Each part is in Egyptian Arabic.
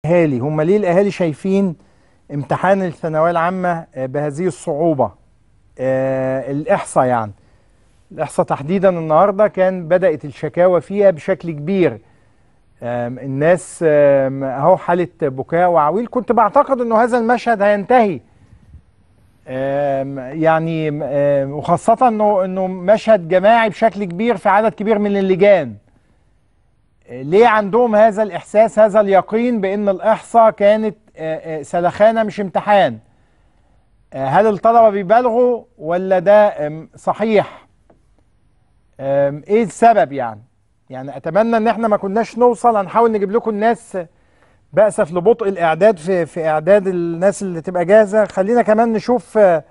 الاهالي هم ليه الاهالي شايفين امتحان الثانويه العامه آه، بهذه الصعوبه آه، الاحصاء يعني الاحصاء تحديدا النهارده كان بدات الشكاوى فيها بشكل كبير آم، الناس آم، اهو حاله بكاء وعويل كنت بعتقد انه هذا المشهد هينتهي آم، يعني آم، وخاصه انه انه مشهد جماعي بشكل كبير في عدد كبير من اللجان آه، ليه عندهم هذا الاحساس هذا اليقين بان الاحصاء كانت آه، آه، سلخانه مش امتحان آه، هل الطلبه بيبالغوا ولا ده آم، صحيح آم، ايه السبب يعني يعني اتمنى ان احنا ما كناش نوصل هنحاول نجيب لكم الناس بأسف لبطء الاعداد في في اعداد الناس اللي تبقى جاهزه خلينا كمان نشوف آه،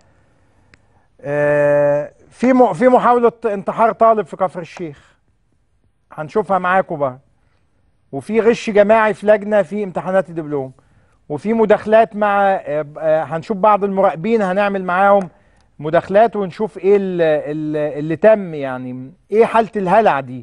آه، في م- في محاوله انتحار طالب في كفر الشيخ هنشوفها معاكم بقى وفي غش جماعي في لجنه في امتحانات الدبلوم وفي مداخلات مع آه، آه، هنشوف بعض المراقبين هنعمل معاهم مداخلات ونشوف ايه ال- ال- اللي تم يعني ايه حاله الهلع دي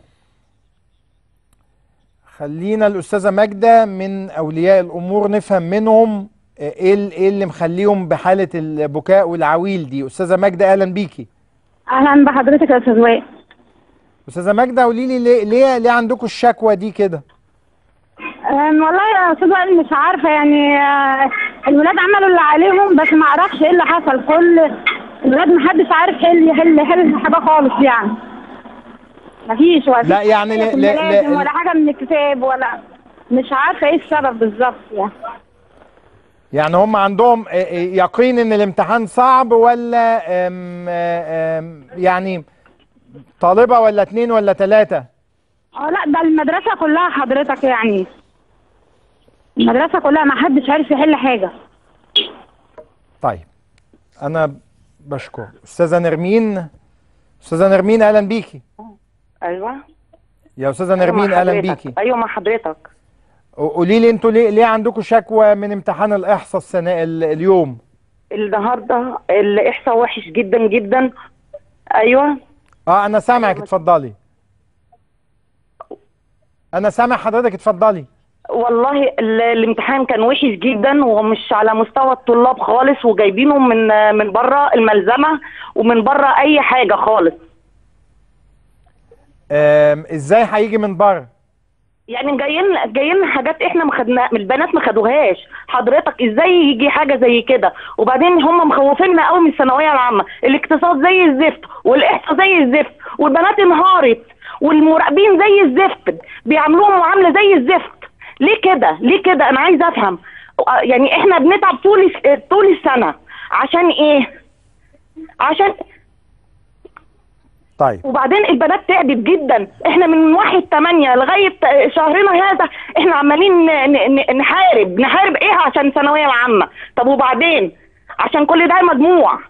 خلينا الاستاذه ماجده من اولياء الامور نفهم منهم آه، ايه ال- ايه اللي مخليهم بحاله البكاء والعويل دي استاذه ماجده اهلا بيكي اهلا بحضرتك يا استاذ وائل استاذه ماجده قولي لي ليه ليه ليه عندكم الشكوى دي كده أم، والله يا استاذ وائل مش عارفه يعني آه، الولاد عملوا اللي عليهم بس ما اعرفش ايه اللي حصل كل الولاد محدش عارف يحل يحل يحل حاجه خالص يعني مفيش ولا لا يعني لا- لا- لا- لازم ولا حاجه من الكتاب ولا مش عارفه ايه السبب بالظبط يعني يعني هم عندهم آه، آه، يقين ان الامتحان صعب ولا آم، آه، آم، يعني طالبه ولا اتنين ولا تلاته اه لا ده المدرسه كلها حضرتك يعني المدرسه كلها ما حدش عارف يحل حاجه طيب انا بشكر استاذه نرمين استاذه نرمين اهلا بيكي ايوه يا استاذه أيوة نرمين مع اهلا حضرتك. بيكي ايوه مع حضرتك قولي لي انتوا ليه ليه عندكم شكوى من امتحان الاحصاء السنه ال- اليوم النهارده الاحصاء وحش جدا جدا ايوه اه انا سامعك اتفضلي انا سامع حضرتك اتفضلي والله ال- الامتحان كان وحش جدا ومش على مستوى الطلاب خالص وجايبينه من من بره الملزمه ومن بره اي حاجه خالص آم، ازاي هيجي من بره يعني جايين جايين حاجات احنا ما خدنا البنات ما خدوهاش حضرتك ازاي يجي حاجه زي كده وبعدين هم مخوفيننا قوي من الثانويه العامه الاقتصاد زي الزفت والاحصاء زي الزفت والبنات انهارت والمراقبين زي الزفت بيعاملوهم معامله زي الزفت ليه كده ليه كده انا عايزه افهم آه، يعني احنا بنتعب طول الس- طول السنه عشان ايه عشان طيب وبعدين البنات تعبت جدا احنا من واحد تمانية لغاية شهرنا هذا احنا عمالين ن- ن- نحارب نحارب ايه عشان الثانوية العامة طب وبعدين عشان كل ده مجموع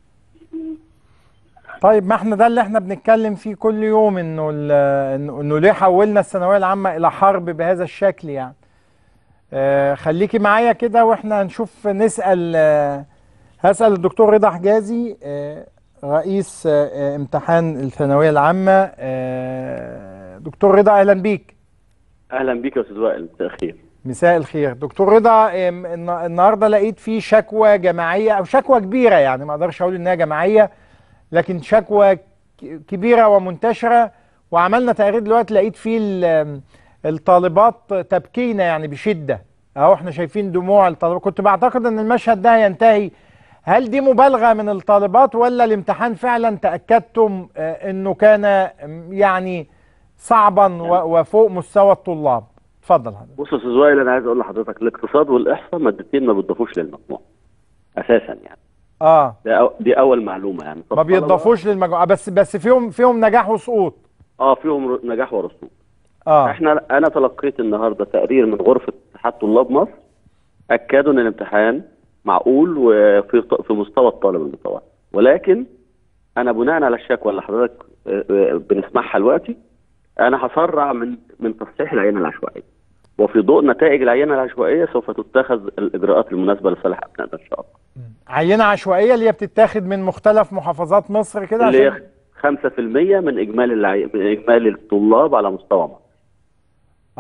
طيب ما احنا ده اللي احنا بنتكلم فيه كل يوم انه ال- انه إنه ليه حولنا الثانويه العامه الى حرب بهذا الشكل يعني آه خليكي معايا كده واحنا هنشوف نسال آه هسال الدكتور رضا حجازي آه رئيس آه آه، امتحان الثانويه العامه آه دكتور رضا اهلا بيك اهلا بيك يا استاذ وائل مساء الخير مساء الخير دكتور رضا آم، النا- النهارده لقيت في شكوى جماعيه او شكوى كبيره يعني ما اقدرش اقول انها جماعيه لكن شكوى ك- كبيره ومنتشره وعملنا تقرير دلوقتي لقيت فيه ال- الطالبات تبكين يعني بشده اهو احنا شايفين دموع الطالبات كنت بعتقد ان المشهد ده هينتهي هل دي مبالغه من الطالبات ولا الامتحان فعلا تاكدتم آه، انه كان آم، يعني صعبا و- وفوق مستوى الطلاب اتفضل حضرتك بص يا استاذ وائل انا عايز اقول لحضرتك الاقتصاد والاحصاء مادتين ما بتضافوش للمجموع اساسا يعني اه ده أو دي اول معلومه يعني ما بيضافوش للمجموعه بس بس فيهم فيهم نجاح وسقوط اه فيهم ر- نجاح ورسوب اه احنا انا تلقيت النهارده تقرير من غرفه اتحاد طلاب مصر اكدوا ان الامتحان معقول وفي ط- في مستوى الطالب المتوسط ولكن انا بناء على الشكوى اللي حضرتك آه، آه، بنسمعها دلوقتي انا هسرع من من تصحيح العينه العشوائيه وفي ضوء نتائج العينه العشوائيه سوف تتخذ الاجراءات المناسبه لصالح ابنائنا ان شاء الله عينه عشوائيه اللي هي بتتاخد من مختلف محافظات مصر كده اللي عشان هي 5% من اجمالي العي... من اجمالي الطلاب على مستوى مصر اه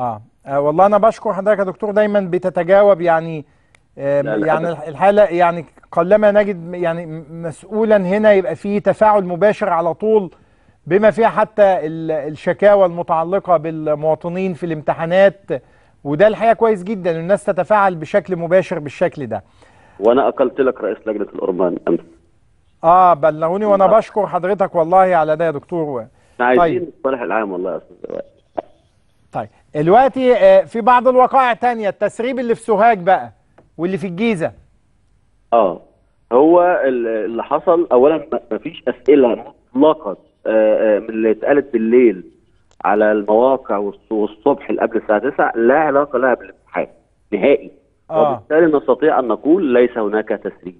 آه والله انا بشكر حضرتك يا دكتور دايما بتتجاوب يعني آه لا، لا، يعني أبداً. الحاله يعني قلما نجد يعني م- مسؤولا هنا يبقى فيه تفاعل مباشر على طول بما فيها حتى ال- الشكاوى المتعلقه بالمواطنين في الامتحانات وده الحقيقه كويس جدا إن الناس تتفاعل بشكل مباشر بالشكل ده وانا اقلت لك رئيس لجنه الأرمان امس اه بلغوني وانا بشكر حضرتك والله على ده يا دكتور احنا عايزين طيب. الصالح العام والله يا استاذ وائل. طيب دلوقتي آه، في بعض الوقائع تانية التسريب اللي في سوهاج بقى واللي في الجيزة اه هو ال- اللي حصل اولا ما- مفيش اسئله مطلقه آه، آه، من اللي اتقالت بالليل على المواقع والص- والصبح اللي قبل الساعه 9 لا علاقه لها بالامتحان نهائي آه. وبالتالي نستطيع ان نقول ليس هناك تسريب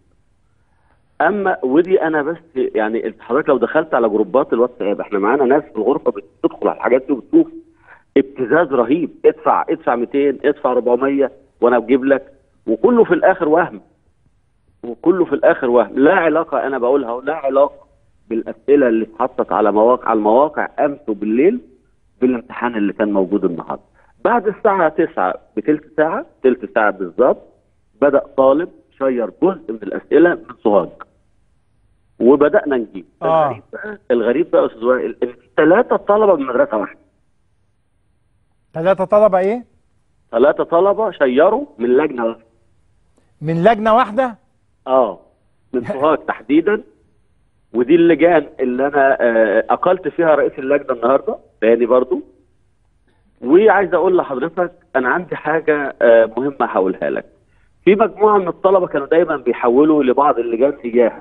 اما ودي انا بس يعني انت حضرتك لو دخلت على جروبات الواتساب احنا معانا ناس في الغرفه بتدخل على الحاجات دي وبتشوف ابتزاز رهيب ادفع ادفع 200 ادفع 400 وانا بجيب لك وكله في الاخر وهم وكله في الاخر وهم لا علاقه انا بقولها لا علاقه بالاسئله اللي اتحطت على مواقع على المواقع امس وبالليل بالامتحان اللي كان موجود النهارده بعد الساعه 9 بتلت ساعه تلت ساعه بالظبط بدا طالب شير جزء من الاسئله من سوهاج وبدانا نجيب آه. الغريب بقى الغريب بقى يا استاذ وائل ان في ثلاثه طلبه من مدرسه واحده ثلاثة طلبة ايه ثلاثه طلبه شيروا من لجنه واحده من لجنة واحدة اه من سوهاج تحديدا ودي اللجان اللي انا آه، اقلت فيها رئيس اللجنه النهارده تاني برضو وعايز اقول لحضرتك انا عندي حاجه آه، مهمه هقولها لك في مجموعه من الطلبه كانوا دايما بيحولوا لبعض اللجان اياها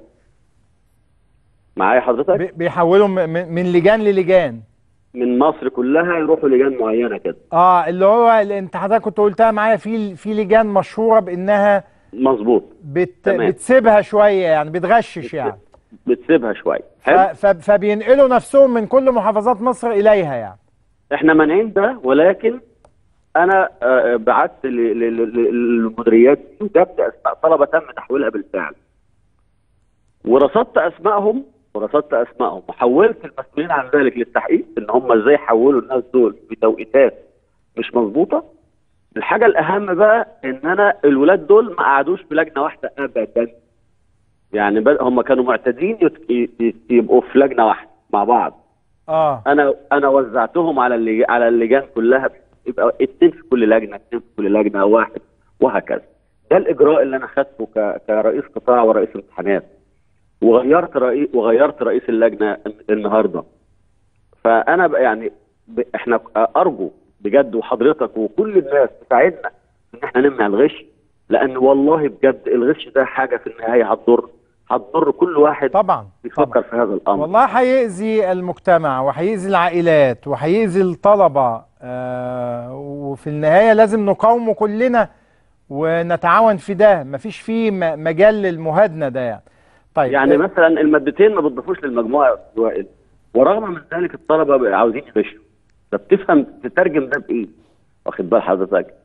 معايا حضرتك بي- بيحولوا م- م- من لجان للجان من مصر كلها يروحوا لجان معينه كده اه اللي هو اللي انت حضرتك كنت قلتها معايا في في لجان مشهورة بانها مظبوط بت تمام. بتسيبها شوية يعني بتغشش يعني بتسيبها شويه ف حلو ف فبينقلوا نفسهم من كل محافظات مصر اليها يعني احنا مانعين ده ولكن انا آه، بعت ل- ل- ل- للمديريات دي وجبت اسماء طلبه تم تحويلها بالفعل ورصدت اسمائهم ورصدت اسمائهم وحولت المسؤولين عن ذلك للتحقيق ان هم ازاي حولوا الناس دول بتوقيتات مش مظبوطه الحاجه الاهم بقى ان انا الولاد دول ما قعدوش في لجنه واحده ابدا يعني ب- هم كانوا معتادين يت- ي- ي- يبقوا في لجنه واحده مع بعض اه انا انا وزعتهم على اللي على اللجان كلها يبقى اتنين في كل لجنه اتنين في كل لجنه او واحد وهكذا ده الاجراء اللي انا خدته ك- كرئيس قطاع ورئيس امتحانات وغيرت رئيس وغيرت رئيس اللجنه النهارده فانا بقى يعني ب... احنا ارجو بجد وحضرتك وكل الناس تساعدنا ان احنا نمنع الغش لان والله بجد الغش ده حاجه في النهايه هتضر هتضر كل واحد طبعا بيفكر طبعا في هذا الامر والله هيأذي المجتمع وهيأذي العائلات وهيأذي الطلبة آه وفي النهاية لازم نقاومه كلنا ونتعاون في ده مفيش فيه م- مجال للمهادنة ده يعني طيب يعني آه، مثلا المادتين ما بتضافوش للمجموعه يا استاذ وائل ورغم من ذلك الطلبه بقى عاوزين يغشوا طب تفهم تترجم ده بايه؟ واخد بال حضرتك؟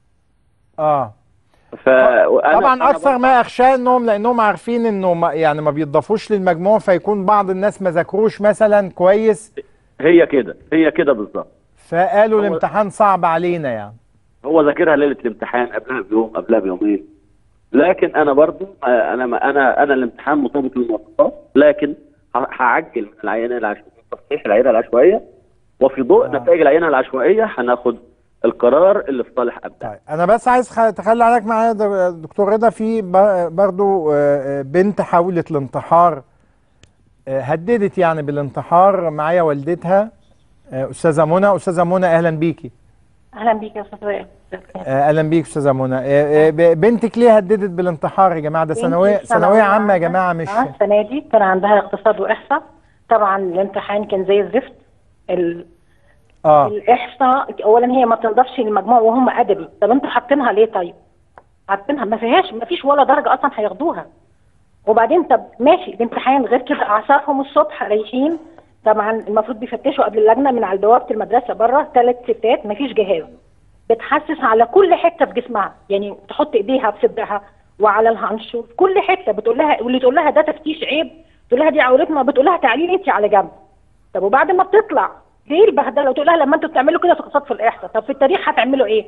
اه ف وأنا- طبعا أنا اكثر ما اخشاه انهم لانهم عارفين انه ما يعني ما بيضافوش للمجموع فيكون بعض الناس ما ذاكروش مثلا كويس هي كده هي كده بالظبط فقالوا هو- الامتحان صعب علينا يعني هو ذاكرها ليله الامتحان قبلها بيوم قبلها بيومين لكن انا برضو آه، انا ما انا انا الامتحان مرتبط بالمواصفات لكن ه- هعجل من العينه العشوائيه من تصحيح العينه العشوائيه وفي ضوء آه. نتائج العينه العشوائيه هناخد القرار اللي في صالح ابنائنا طيب انا بس عايز خ- تخلي عليك معايا د- دكتور رضا في ب- برضو آه، آه، بنت حاولت الانتحار آه، هددت يعني بالانتحار معايا والدتها آه، استاذه منى استاذه منى اهلا بيكي اهلا بيك يا استاذ وائل آه، اهلا بيك استاذه منى آه، آه، ب- بنتك ليه هددت بالانتحار يا جماعه ده ثانويه بنتي ثانويه عامه يا جماعه مش آه، السنه دي كان عندها اقتصاد واحصاء طبعا الامتحان كان زي الزفت ال- اه الاحصاء اولا هي ما بتنضافش للمجموع وهم ادبي طب انتوا حاطينها ليه طيب حاطينها ما فيهاش ما فيش ولا درجه اصلا هياخدوها وبعدين طب ماشي الامتحان غير كده اعصابهم الصبح رايحين طبعا المفروض بيفتشوا قبل اللجنه من على بوابه المدرسه بره ثلاث ستات ما فيش جهاز بتحسس على كل حته في جسمها يعني تحط ايديها في صدرها وعلى الهانش وفي كل حته بتقول لها واللي تقول لها ده تفتيش عيب تقول لها دي عورتنا بتقول لها تعالي لي انت على جنب طب وبعد ما بتطلع ايه البهدله وتقول لها لما انتوا بتعملوا كده في اقتصاد في الاحصاء طب في التاريخ هتعملوا ايه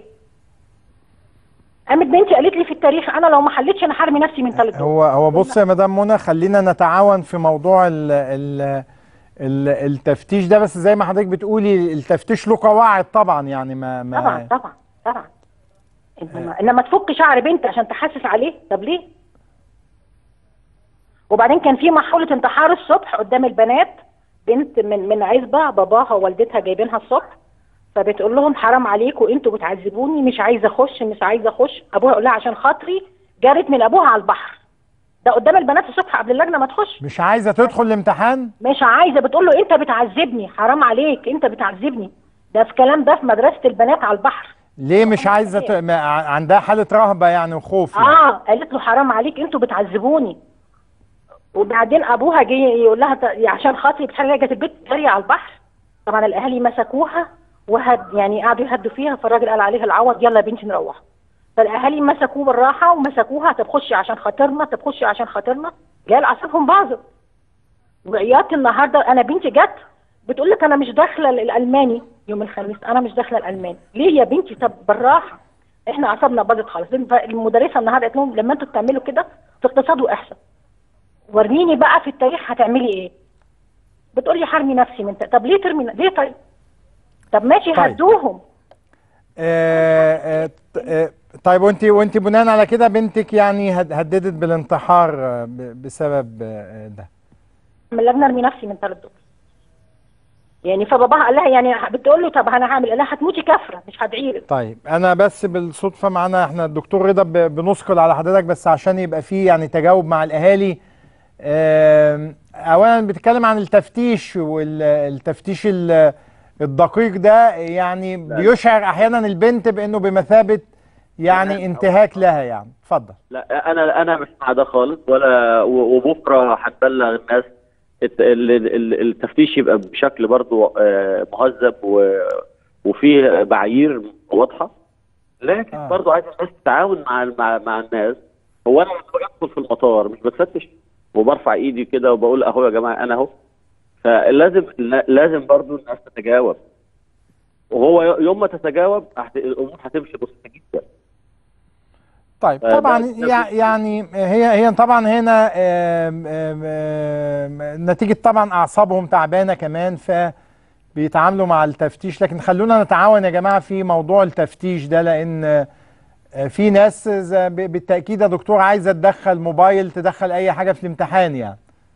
قامت بنتي قالت لي في التاريخ انا لو ما حلتش انا هرمي نفسي من ثالث دور هو هو بص يا مدام منى خلينا نتعاون في موضوع ال ال ال التفتيش ده بس زي ما حضرتك بتقولي التفتيش له قواعد طبعا يعني ما ما طبعا طبعا طبعا انما انما تفك شعر بنت عشان تحسس عليه طب ليه وبعدين كان في محاولة انتحار الصبح قدام البنات بنت من من عزبة باباها ووالدتها جايبينها الصبح فبتقول لهم حرام عليكم انتوا بتعذبوني مش عايزه اخش مش عايزه اخش ابوها يقول لها عشان خاطري جرت من ابوها على البحر ده قدام البنات الصبح قبل اللجنه ما تخش مش عايزه تدخل الامتحان مش عايزه بتقول له انت بتعذبني حرام عليك انت بتعذبني ده في كلام ده في مدرسه البنات على البحر ليه مش عايزه ت... ما- عندها حاله رهبه يعني وخوف يعني. اه قالت له حرام عليك انتوا بتعذبوني وبعدين ابوها جه يقول لها ط- عشان خاطري بتحرج جت البيت جري على البحر طبعا الاهالي مسكوها وهد يعني قعدوا يهدوا فيها فالراجل قال عليها العوض يلا يا بنتي نروح فالاهالي مسكوه بالراحه ومسكوها طب خشي عشان خاطرنا طب خشي عشان خاطرنا جال اعصابهم باظت وعياط النهارده انا بنتي جت بتقول لك انا مش داخله الالماني يوم الخميس انا مش داخله الالماني ليه يا بنتي طب بالراحه احنا اعصابنا باظت خالص المدرسه النهارده قالت لهم لما انتوا بتعملوا كده في اقتصاد واحسن وريني بقى في التاريخ هتعملي ايه بتقول لي حرمي نفسي من ت- طب ليه ترمي ليه طيب طب ماشي طيب. هدوهم آه آه ط- آه طيب وانت وانت بناء على كده بنتك يعني هد- هددت بالانتحار آه، ب- بسبب آه، ده من اللجنه ارمي نفسي من ثلاث دول يعني فباباها قال لها يعني بتقول له طب انا هعمل قال لها هتموتي كافره مش هدعي لك طيب انا بس بالصدفه معانا احنا الدكتور رضا ب- بنثقل على حضرتك بس عشان يبقى فيه يعني تجاوب مع الاهالي آم، اولا بتتكلم عن التفتيش والتفتيش ال- الدقيق ده يعني بيشعر احيانا البنت بانه بمثابه يعني انتهاك لها يعني اتفضل لا انا انا مش مع ده خالص ولا و- وبكره هتبلغ الناس الت- ال- ال- التفتيش يبقى بشكل برضو آه، مهذب و- وفيه معايير واضحه لكن آه. برضو عايز الناس تتعاون مع مع مع الناس هو انا لما بدخل في المطار مش بتفتش وبرفع ايدي كده وبقول اهو يا جماعه انا اهو فلازم لازم برضو الناس تتجاوب وهو يوم ما تتجاوب هت- الامور هتمشي بسيطه جدا طيب آه، طبعا ده- ده يع- في- يعني هي هي طبعا هنا آم، آم، آم، نتيجة طبعا أعصابهم تعبانة كمان ف بيتعاملوا مع التفتيش لكن خلونا نتعاون يا جماعة في موضوع التفتيش ده لأن آه، في ناس زي- ب- بالتأكيد يا دكتور عايزة تدخل موبايل تدخل أي حاجة في الامتحان يعني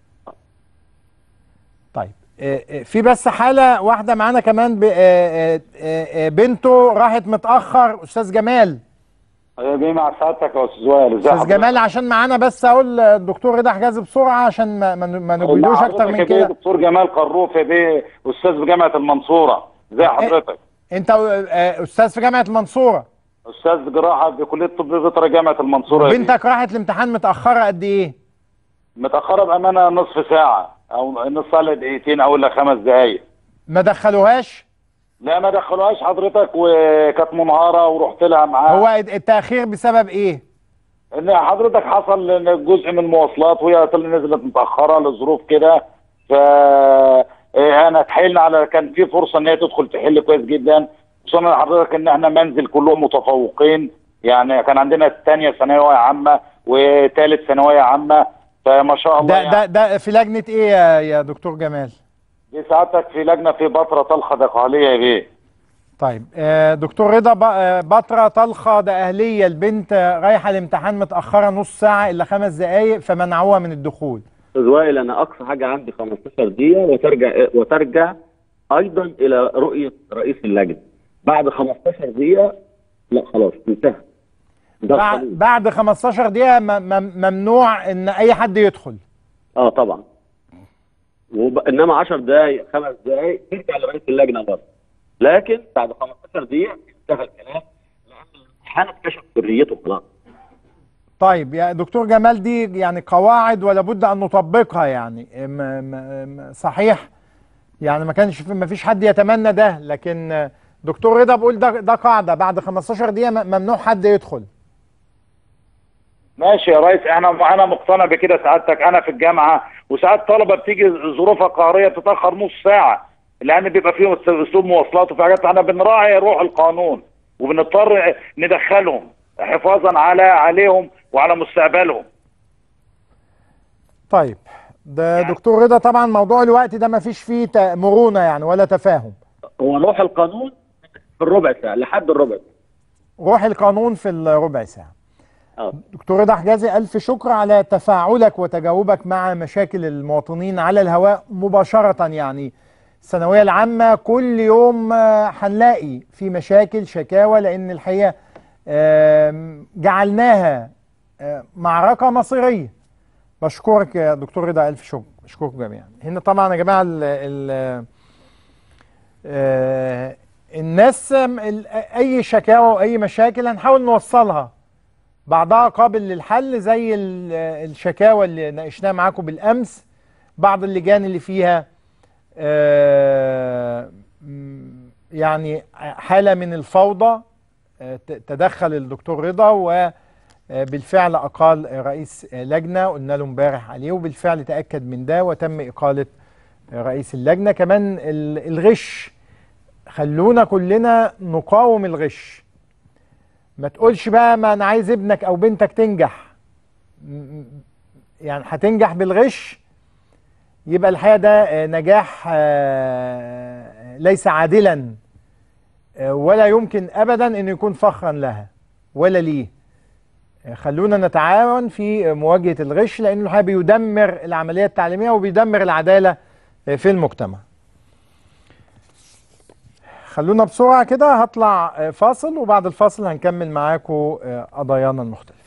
طيب آه، آه، في بس حالة واحدة معانا كمان ب- آه، آه، آه، بنته راحت متأخر أستاذ جمال جاي مع سعادتك يا استاذ وائل ازي استاذ حضرتك؟ جمال عشان معانا بس اقول الدكتور رضا حجازي بسرعه عشان ما ما ما مع نجهدوش اكتر حضرتك من يا بيه كده دكتور جمال قروف يا بيه استاذ بجامعه المنصوره ازي حضرتك انت آه، استاذ في جامعه المنصوره استاذ جراحه بكليه الطب بيطرى جامعه المنصوره يا بيه. بنتك راحت الامتحان متاخره قد ايه متاخره بامانه نصف ساعه او نص ساعه دقيقتين او الا خمس دقائق ما دخلوهاش لا ما دخلوهاش حضرتك وكانت منهاره ورحت لها معاها هو التاخير بسبب ايه ان حضرتك حصل إن جزء من المواصلات وهي طل- نزلت متاخره لظروف كده ف إيه، انا اتحايلنا على كان في فرصه ان هي تدخل تحل كويس جدا خصوصا حضرتك ان احنا منزل كلهم متفوقين يعني كان عندنا الثانيه ثانويه عامه وثالث ثانويه عامه فما شاء الله ده يعني. ده ده في لجنه ايه يا, يا دكتور جمال دي سعادتك في لجنه في بطره طلخه دقهليه يا بيه طيب آه، دكتور رضا ب- آه، بطرة طلخة ده أهلية البنت آه، رايحة الامتحان متأخرة نص ساعة إلا خمس دقايق فمنعوها من الدخول استاذ وائل انا اقصى حاجه عندي 15 دقيقه وترجع وترجع ايضا الى رؤيه رئيس اللجنه بعد 15 دقيقه لا خلاص انتهى ده بعد القانون. بعد 15 دقيقة م- م- ممنوع إن أي حد يدخل اه طبعا وب... انما 10 دقائق خمس دقائق ترجع لرئيس اللجنه برضه لكن بعد 15 دقيقه انتهى الكلام لان الامتحان اكتشف سريته خلاص طيب يا دكتور جمال دي يعني قواعد ولا بد ان نطبقها يعني م م م صحيح يعني ما كانش في ما فيش حد يتمنى ده لكن آه، دكتور رضا بيقول ده ده قاعده بعد 15 دقيقه م- ممنوع حد يدخل ماشي يا ريس انا انا مقتنع بكده سعادتك انا في الجامعه وساعات طلبه بتيجي ظروفها قهريه بتتاخر نص ساعه لان بيبقى فيهم اسلوب مواصلات وفي حاجات احنا بنراعي روح القانون وبنضطر ندخلهم حفاظا على عليهم وعلى مستقبلهم طيب ده دكتور رضا طبعا موضوع الوقت ده ما فيش فيه ت- مرونة يعني ولا تفاهم هو روح القانون في الربع ساعه لحد الربع روح القانون في الربع ساعة اه دكتور رضا حجازي ألف شكر على تفاعلك وتجاوبك مع مشاكل المواطنين على الهواء مباشرة يعني الثانوية العامة كل يوم آه، هنلاقي في مشاكل شكاوى لأن الحقيقة آم، جعلناها آه، معركة مصيرية بشكرك يا دكتور رضا ألف شكر بشكركم جميعا هنا طبعا يا جماعة ال ال آه، الناس آم، ال- أي شكاوى وأي مشاكل هنحاول نوصلها بعضها قابل للحل زي ال- الشكاوى اللي ناقشناها معاكم بالامس بعض اللجان اللي فيها آه، م- يعني حاله من الفوضى آه، ت- تدخل الدكتور رضا وبالفعل اقال رئيس لجنه قلنا له امبارح عليه وبالفعل تاكد من ده وتم اقاله رئيس اللجنه كمان ال- الغش خلونا كلنا نقاوم الغش ما تقولش بقى ما انا عايز ابنك او بنتك تنجح م- يعني هتنجح بالغش يبقى الحقيقه ده آه، نجاح آه، ليس عادلا آه، ولا يمكن ابدا انه يكون فخرا لها ولا ليه آه، خلونا نتعاون في مواجهه الغش لانه الحقيقه بيدمر العمليه التعليميه وبيدمر العداله آه، في المجتمع خلونا بسرعه كده هطلع آه، فاصل وبعد الفاصل هنكمل معاكم آه، قضايانا المختلفه